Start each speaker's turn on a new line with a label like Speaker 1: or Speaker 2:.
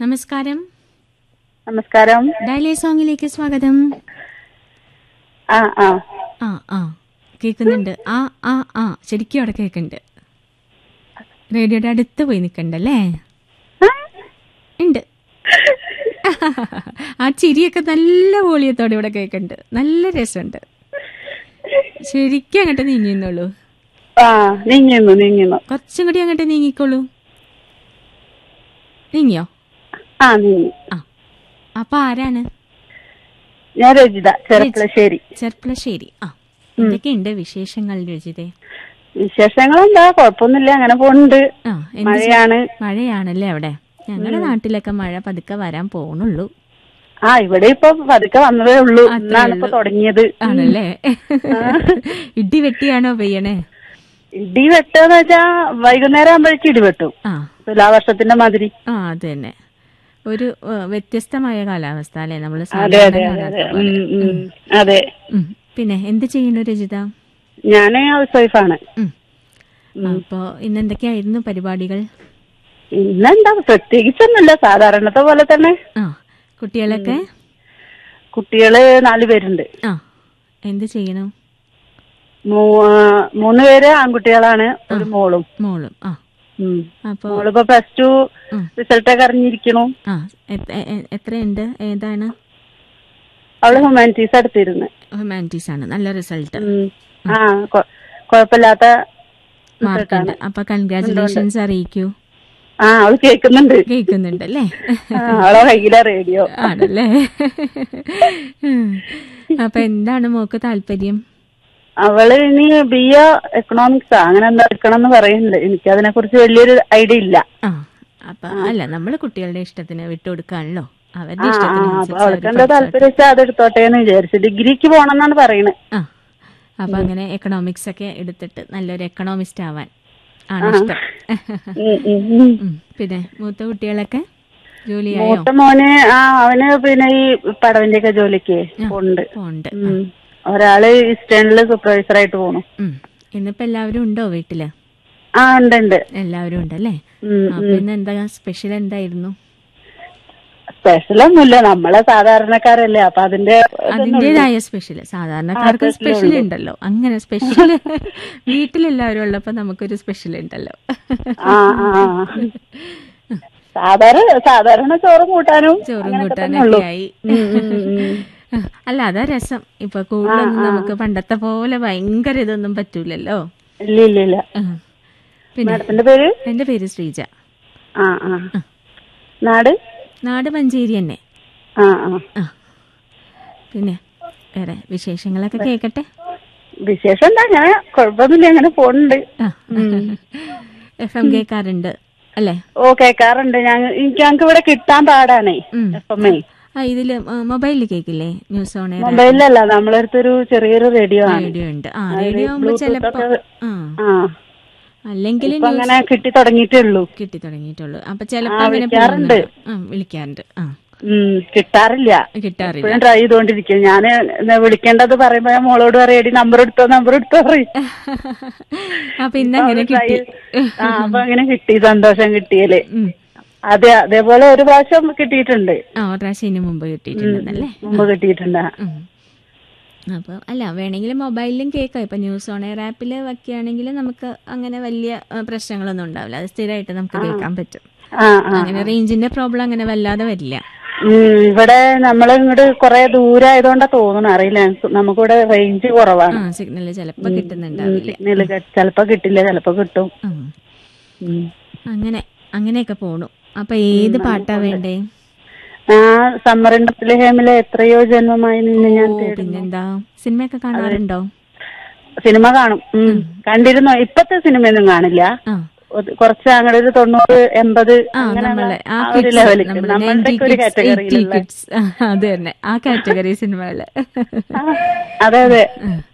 Speaker 1: നമസ്കാരം
Speaker 2: നമസ്കാരം
Speaker 1: ഡയലേ സോങ്ങിലേക്ക് സ്വാഗതം
Speaker 2: ആ ആ
Speaker 1: ആ ആ കേൾക്കുന്നുണ്ട് ആ ആ ആ ശരിക്കും അവിടെ കേൾക്കുന്നുണ്ട് റേഡിയോയുടെ അടുത്ത് പോയി നിൽക്കണ്ടല്ലേ ഉണ്ട് ആ ചിരിയൊക്കെ നല്ല വോളിയത്തോടെ ഇവിടെ കേൾക്കുന്നുണ്ട് നല്ല രസമുണ്ട് ശരിക്കും അങ്ങോട്ട് നീങ്ങിന്നുള്ളൂ
Speaker 2: ആ നീങ്ങുന്നു നീങ്ങുന്നു
Speaker 1: കുറച്ചും കൂടി അങ്ങോട്ട് നീങ്ങിക്കോളൂ നീങ്ങിയോ
Speaker 2: ആ നീങ്ങി
Speaker 1: ആ അപ്പൊ ആരാണ്
Speaker 2: ഞാൻ രജിത ചെറുപ്പളശ്ശേരി
Speaker 1: ചെർപ്പളശ്ശേരി ആ എന്തൊക്കെയുണ്ട് വിശേഷങ്ങൾ രചിതേ
Speaker 2: വിശേഷങ്ങളെന്താ കുഴപ്പമൊന്നുമില്ല അങ്ങനെ പോകുന്നുണ്ട്
Speaker 1: ആ എന്ത്
Speaker 2: മഴയാണ്
Speaker 1: മഴയാണല്ലേ അവിടെ ഞങ്ങളുടെ നാട്ടിലൊക്കെ മഴ പതുക്കെ വരാൻ പോണുള്ളൂ
Speaker 2: ആ ഇവിടെ ഇപ്പൊ പതുക്കെ വന്നതേ ഉള്ളൂ
Speaker 1: അത്രേ
Speaker 2: ഇന്നാണ് ഇപ്പൊ
Speaker 1: ഉള്ളൂ.
Speaker 2: തുടങ്ങിയത്
Speaker 1: ആണല്ലേ ഇടി വെട്ടിയാണോ പെയ്യണേ
Speaker 2: ഇടി വെട്ടുന്ന് വെച്ചാ വൈകുന്നേരം ആകുമ്പോഴേക്കും ഇടി വെട്ടും
Speaker 1: ആ
Speaker 2: തുലാവർഷത്തിന്റെ മാതിരി
Speaker 1: ആ അത് തന്നെ ഒരു ഏ, വ്യത്യസ്തമായ കാലാവസ്ഥ അല്ലേ നമ്മൾ
Speaker 2: അതെ അതെ അതെ അതെ ഉം, ഉം. അതെ
Speaker 1: പിന്നെ എന്ത് ചെയ്യുന്നു രചിത
Speaker 2: ഞാന് ഹൗസ് വൈഫാണ്
Speaker 1: ഉം. അപ്പോ ഇന്ന് എന്തൊക്കെയായിരുന്നു പരിപാടികൾ
Speaker 2: ഇന്നെന്താ പ്രത്യേകിച്ചൊന്നുമില്ല സാധാരണത്തെ പോലെ തന്നെ
Speaker 1: ആ കുട്ടികളൊക്കെ
Speaker 2: കുട്ടികള് നാലു പേരുണ്ട്
Speaker 1: ആ എന്ത് ചെയ്യണു
Speaker 2: മൂ- ആ, മൂന്ന് പേര് ആൺകുട്ടികളാണ് ഒരു മോളും
Speaker 1: മോളും ആ
Speaker 2: ഉം.
Speaker 1: അപ്പോ
Speaker 2: മോളിപ്പോ പ്ലസ് ടു
Speaker 1: ഉം.
Speaker 2: റിസൾട്ട് ഒക്കെ അറിഞ്ഞിരിക്കണു
Speaker 1: ആ എത്ര- എ- എ- എത്രയുണ്ട് ഏതാണ്
Speaker 2: അവള് ഹ്യൂമാനിറ്റീസ് എടുത്തിരുന്നു
Speaker 1: ഹ്യൂമാനിറ്റീസ് ആണ് നല്ല റിസൾട്ട്
Speaker 2: ഉം. ആ കൊ- കൊഴപ്പില്ലാത്ത
Speaker 1: മാർക്കുണ്ട് അപ്പൊ കൺഗ്രാചുലേഷൻസ് അറിയിക്കൂ
Speaker 2: ആ അവള് കേക്കുന്നുണ്ട്
Speaker 1: കേൾക്കുന്നുണ്ടല്ലേ
Speaker 2: ആ, അവളെ കയ്യിലെ റേഡിയോ
Speaker 1: ആണല്ലേ ഉം. അപ്പൊ എന്താണ് മോക്ക് താല്പര്യം
Speaker 2: അവള് ഇനി ബി എ എക്കണോമിക്സാ അങ്ങനെ എന്താ എടുക്കണം എന്ന് പറയുന്നുണ്ട് എനിക്ക് അതിനെ കുറിച്ച് വലിയൊരു ഐഡിയ ഇല്ല
Speaker 1: ആ അപ്പൊ അല്ല നമ്മള് കുട്ടികളുടെ ഇഷ്ടത്തിന് വിട്ടുകൊടുക്കാണല്ലോ അവരുടെ
Speaker 2: ആ ആ,
Speaker 1: ഇഷ്ടത്തിന്
Speaker 2: അപ്പൊ
Speaker 1: അനുസരിച്ച്
Speaker 2: അവൾക്ക്
Speaker 1: അവര്
Speaker 2: എന്താ
Speaker 1: പഠിച്ചോട്ടെ.
Speaker 2: താല്പര്യം വെച്ചാൽ അത് എടുത്തോട്ടെ എന്ന് വിചാരിച്ചു ഡിഗ്രിക്ക് പോണം എന്നാണ് പറയുന്നത്
Speaker 1: ആ അപ്പൊ അങ്ങനെ എക്കണോമിക്സ് ഒക്കെ എടുത്തിട്ട് നല്ലൊരു എക്കണോമിസ്റ്റ് ആവാൻ ആണ് ഇഷ്ടം
Speaker 2: ഉം, ഉം, ഉം.
Speaker 1: ഉം. പിന്നെ മൂത്ത കുട്ടികളൊക്കെ ജോലിയായോ
Speaker 2: മൂത്ത മോന് ആ അവന് പിന്നെ ഈ പടവിന്റെ ഒക്കെ ജോലിക്ക് പോണ്ട്
Speaker 1: ഉണ്ട്
Speaker 2: ഉം. ഒരാള് ഈസ്റ്റേണില് സൂപ്പർവൈസർ ആയിട്ട് പോണു
Speaker 1: ഉം. ഇന്നിപ്പോ എല്ലാവരും ഉണ്ടോ വീട്ടില്
Speaker 2: ആ ഉണ്ട് ഉണ്ട്
Speaker 1: എല്ലാവരും ഉണ്ടല്ലേ
Speaker 2: ഉം,
Speaker 1: അപ്പൊ ഇന്ന് എന്താ സ്പെഷ്യൽ എന്തായിരുന്നു
Speaker 2: സ്പെഷ്യൽ ഒന്നുമില്ല നമ്മളെ സാധാരണക്കാരല്ലേ അപ്പൊ അതിന്റെ
Speaker 1: അതിന്റേതായ സ്പെഷ്യൽ സാധാരണക്കാർക്ക് സ്പെഷ്യൽ ഉണ്ടല്ലോ അങ്ങനെ സ്പെഷ്യൽ വീട്ടിലെല്ലാവരും ഉള്ളപ്പോ നമുക്കൊരു സ്പെഷ്യൽ ഉണ്ടല്ലോ
Speaker 2: ആ ആ സാധാരണ സാധാരണ ചോറും കൂട്ടാനും
Speaker 1: ചോറും
Speaker 2: അങ്ങനെയൊക്കെ തന്നെ ഉള്ളൂ.
Speaker 1: കൂട്ടാനൊക്കെ ആയി
Speaker 2: ഉം, ഉം, ഉം.
Speaker 1: അല്ല അതാ രസം ഇപ്പൊ കൂടുതലൊന്നും നമുക്ക് പണ്ടത്തെ പോലെ ഭയങ്കര ഇതൊന്നും പറ്റൂലല്ലോ
Speaker 2: ഇല്ല ഇല്ല ഇല്ല
Speaker 1: ആ. പിന്നെ
Speaker 2: മാഡത്തിന്റെ പേര്
Speaker 1: എന്റെ പേര് ശ്രീജ
Speaker 2: ആ ആ നാട്
Speaker 1: നാട് മഞ്ചേരി തന്നെ
Speaker 2: ആ ആ
Speaker 1: ആ പിന്നെ വേറെ വിശേഷങ്ങളൊക്കെ കേക്കട്ടെ
Speaker 2: വിശേഷം എന്താ ഞാൻ കുഴപ്പമൊന്നുമില്ല അങ്ങനെ പോണുണ്ട്
Speaker 1: ആ എഫ് എം കേൾക്കാറുണ്ട് അല്ലേ
Speaker 2: ഓ കേക്കാറുണ്ട് ഞാൻ എനിക്ക് ഞങ്ങക്ക് ഇവിടെ കിട്ടാൻ പാടാണേ
Speaker 1: ഉം.
Speaker 2: എഫ് എം
Speaker 1: ആ ഇതില് മൊബൈലിൽ കേക്കില്ലേ ന്യൂസ് ഓൺ എയർ
Speaker 2: മൊബൈലിലല്ല നമ്മളടുത്തൊരു ചെറിയൊരു റേഡിയോ ആണ്
Speaker 1: റേഡിയോ ഉണ്ട് ആ റേഡിയോ ആകുമ്പോ ചിലപ്പോ ആ
Speaker 2: ആ
Speaker 1: അല്ലെങ്കിൽ
Speaker 2: ഇപ്പൊ അങ്ങനെ കിട്ടി തുടങ്ങിയിട്ടേ ഉള്ളൂ
Speaker 1: കിട്ടി തുടങ്ങിയിട്ടുള്ളൂ അപ്പൊ ചിലപ്പോ
Speaker 2: ആ,
Speaker 1: അങ്ങനെ
Speaker 2: വിളിക്കാറുണ്ട്.
Speaker 1: പോകുന്നുണ്ട്. ആ വിളിക്കാറുണ്ട് ആ
Speaker 2: ഉം കിട്ടാറില്ല
Speaker 1: കിട്ടാറില്ല
Speaker 2: ഇപ്പോഴും ട്രൈ ചെയ്തോണ്ടിരിക്കും ഞാൻ വിളിക്കേണ്ടത് പറയുമ്പോ ഞാൻ മോളോട് പറയടി നമ്പർ എടുത്തോ നമ്പർ എടുത്തോ പറയും
Speaker 1: അപ്പൊ ഇന്ന് അങ്ങനെ
Speaker 2: try-
Speaker 1: കിട്ടി
Speaker 2: ആ അപ്പൊ അങ്ങനെ കിട്ടി സന്തോഷം കിട്ടിയല്ലേ
Speaker 1: ഉം.
Speaker 2: അതെ അതേപോലെ ഒരു പ്രാവശ്യം കിട്ടിയിട്ടുണ്ട്
Speaker 1: ആ ഒരു പ്രാവശ്യം ഇതിന് മുമ്പ് കിട്ടിയിട്ടുണ്ടെന്നല്ലേ
Speaker 2: മുമ്പ് കിട്ടിയിട്ടുണ്ട്
Speaker 1: ഉം. അപ്പൊ അല്ല വേണമെങ്കിൽ മൊബൈലിലും കേൾക്കാം ഇപ്പൊ ന്യൂസ് ഓൺ എയർ ആപ്പിൽ വെക്കുകയാണെങ്കിൽ നമുക്ക് അങ്ങനെ വലിയ ആ, പ്രശ്നങ്ങളൊന്നും ഉണ്ടാവില്ല അത് സ്ഥിരമായിട്ട് നമുക്ക് കേൾക്കാൻ പറ്റും
Speaker 2: ആ ആ
Speaker 1: അങ്ങനെ റേഞ്ചിന്റെ പ്രോബ്ലം അങ്ങനെ വല്ലാതെ വരില്ല
Speaker 2: ഉം, ഇവിടെ നമ്മൾ ഇങ്ങോട്ട് കൊറേ ദൂരായതുകൊണ്ടാ തോന്നുന്നു അറിയില്ല ഞങ്ങക്ക് നമുക്കിവിടെ റേഞ്ച്
Speaker 1: ആ
Speaker 2: കുറവാണ്
Speaker 1: സിഗ്നൽ ചിലപ്പോ കിട്ടുന്നുണ്ടാവില്ല
Speaker 2: സിഗ്നൽ ചിലപ്പോ കിട്ടില്ല ചിലപ്പോ കിട്ടും
Speaker 1: ഉം.
Speaker 2: ഉം.
Speaker 1: അങ്ങനെ അങ്ങനെയൊക്കെ പോണു അപ്പൊ ഏത് പാട്ടാ വേണ്ടേ
Speaker 2: ആ സമ്മറിന്റെ ഹേമിലെ എത്രയോ ജന്മമായി നിന്ന് ഞാൻ
Speaker 1: ഓ,
Speaker 2: തേടുന്നു
Speaker 1: പിന്നെന്താ സിനിമയൊക്കെ കാണാറുണ്ടോ
Speaker 2: സിനിമ കാണും ഉം. കണ്ടിരുന്നോ ഇപ്പത്തെ സിനിമയൊന്നും കാണില്ല
Speaker 1: ആ
Speaker 2: ഒരു- കുറച്ച് അങ്ങോട്ട് ഒരു തൊണ്ണൂറ് എൺപത്
Speaker 1: ആ
Speaker 2: അങ്ങനെ
Speaker 1: നമ്മളെ ആ
Speaker 2: ആ ഒരു
Speaker 1: kids,
Speaker 2: ലെവലിൽ
Speaker 1: നമ്മുടെ
Speaker 2: നമ്മളുടെ
Speaker 1: 90
Speaker 2: ഒരു
Speaker 1: kids, 80
Speaker 2: കാറ്റഗറിയിലുള്ള
Speaker 1: kids. ആ, അത് തന്നെ ആ കാറ്റഗറി സിനിമകള്
Speaker 2: അതെ അതെ
Speaker 1: ആ.